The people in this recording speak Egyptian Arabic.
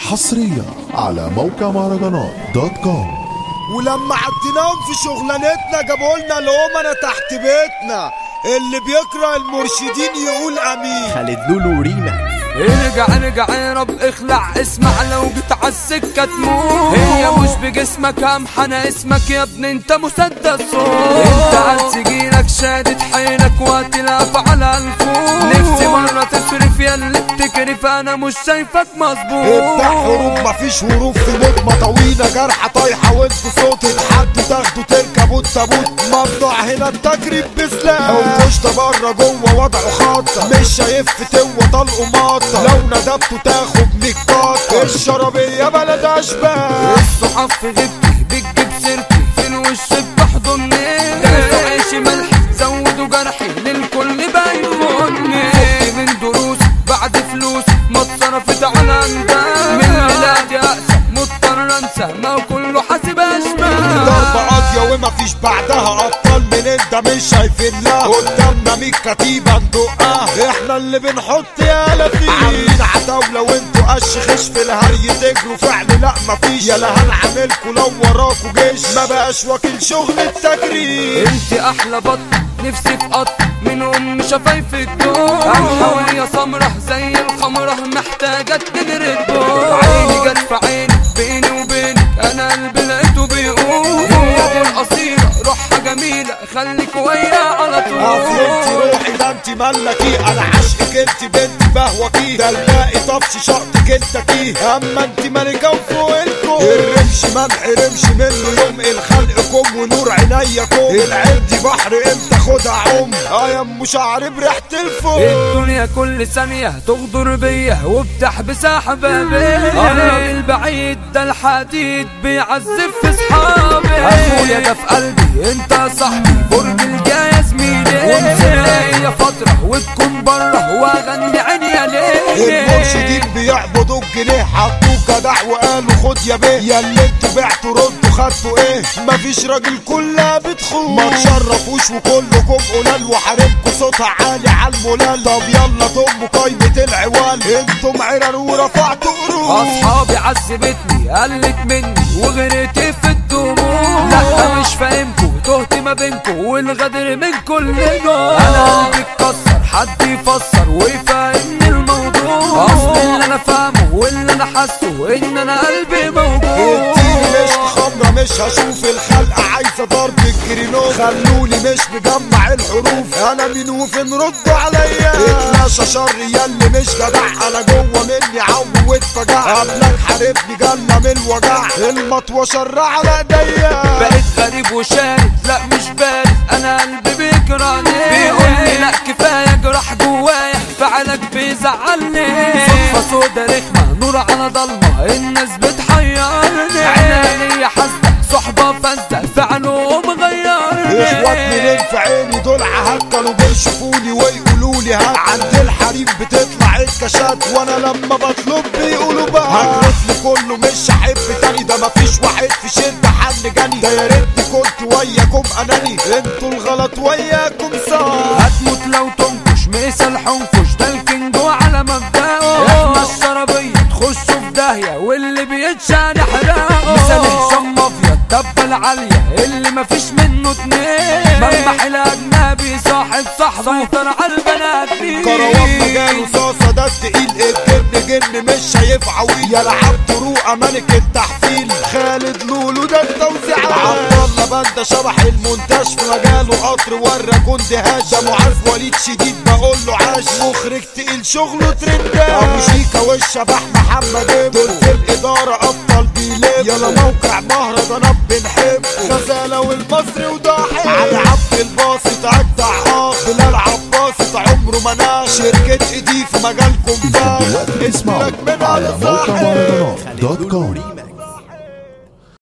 حصريا على موقع مهرجانات دوت كوم ولما عديناهم في شغلانتنا جابوا لنا الأمنا تحت بيتنا اللي بيقرأ المرشدين يقول أمين خالد لولو ريماكس ارجع ارجع يا رب اخلع اسمع لو جيت عالسكة تموت هي مش بجسمك امحنى اسمك يا ابني انت مسدس صوت انت هتسجيلك شادد حيلك وهتلعب على الفوق نفسي مرة تصرف يا اللي بتكرف انا مش شايفك مظبوط ابدأ حروب مفيش هروب في نجمة طويلة جرحة طايحة وانتوا صوت تحدوا تاخدوا تركبوا التابوت ممنوع هنا التجريب بسلاح انكشت بره جوه وضعه خاطة مش شايف فتوة طلقوا ماطة لو ندبتوا تاخد نكاطة الشرابية بلد اشباه الصحاب في غيبتي بتجيب سيرتي فين وش بتحضني ده عيشي ملح زودوا جرحي للكل بيخوني فكت من دروس بعد فلوس ما اتصرفت على انت من ميلادي اقسى مضطر انسى ما هو كله حاسب اشمال ضربة قاضية ومفيش بعدها أبطال من انت مش شايفين لا قدامنا مية كتيبة ندقها احنا اللي بنحط يالا فيه عاملين عتاولة وانتوا قش خش في الهري تجروا فعل لا مفيش يالا هنعملكوا لو وراكوا جيش ما بقاش واكل شغل التجريد انت احلى بط نفسي في قط من ام شفايف الدور حواليا سمرة زي الخمرة محتاجة تجري الدور عيني جت في عيني بيني وبينك انا قلبي لقيته بيقول هي دي القصيرة روحها جميلة خليك ويا على اصل انت طول روحي ده انت ملكي انا عشقك انت بنت بهوكي ده الباقي طفش شقطك انت كيه اما انت ملكة وفوق الكون الرمش ما انحرمش منه يوم الخلقكم ونور عينيكم العين دي بحر امتى خدها عم اه يا ام شعر بريحة الفوق الدنيا كل ثانية تغدر بيا وبتحبس احبابي الراجل بعيد ده الحديد بيعذب في صحابي اخويا ده في قلبي انت صاحبي برج الجاية زميلي ومسيرة فترة وتكون بره واغني عيني يا ليل المرشدين بيعبدوا الجنيه حطوه جدع وقالوا خد يا بيه يا اللي انتوا بعتوا ردوا خدتوا ايه مفيش راجل كلها بتخون ما تشرفوش وكلكم قلال وحاربكوا صوتها عالي على المولال طب يلا ضموا قايمة العوال انتم عرر ورفعتوا قروش اصحابي عذبتني قلت مني وغرقت في الدموع لا مش فاهمكوا تهت ما بينكوا والغدر من كل جار انا قلبي اتكسر حد يفسر ويفهمني الموضوع اصل اللي انا فاهمه واللي انا حاسه ان انا قلبي موجود اديني مش خمرة مش هشوف الخلقة عايزة ضرب الكرينو خلوني مش مجمع الحروف انا مين وفين ردوا عليا اتلاشى شر ياللي مش جدع انا جوه مني عم واتفجع قبلك حاربني جنة من الوجع المطوة شر على ايديا بقيت غريب وشارد لا مش بارد انا قلبي بيكرهني بيقول لي لا كفايه جراح جوايا فعلك بيزعلني صدفه سودا رخمه نور على ضلمه الناس بتحيرني عيني حاسده صحبه فاسده فعله مغيرني اخواتي ليه في عيني دول عهكلوا بيشوفوني ويقولوا لي هات عند الحريم بتطلع الكشات وانا لما بطلب بيقولوا بقى هجرف لكله مش هحب تاني ده مفيش واحد في شدة حل جاني ده يا ريتني كنت وياكم اناني انتوا الغلط وياكم صح هتموت لو تنكش مثل حنكش ده الكينجو على مبدأه احنا الشرابية تخشوا في داهية واللي بيتشان يحرقه مثال هشام مافيا الدبة العالية اللي مفيش منه اتنين ملمح الأجنبي صاحب صاحبه سيطر على البنات دي كروان مجاله صاصة ده التقيل الجن جن مش شايف عويل يا لعبت روقة ملك التحفيل خالد لولو ده التوزيع عبد الله باندا شبح المونتاج في مجاله قطر ورا كنت هاش ده معاذ وليد شديد بقول له عاش مخرج تقيل شغله ترندات ابو شيكا والشبح محمد إبو. دول في الاداره ابطال بيلف يلا موقع مهرجانات بنحب غزاله والمصري وضاحك علي عبد الباسط اجدع اخ بلال عباسط عمره ما ناش شركه ايدي في مجالكم فاخ دلوقتي اسمعوا اسمك من على موقع صاحب مهرجانات دوت كوم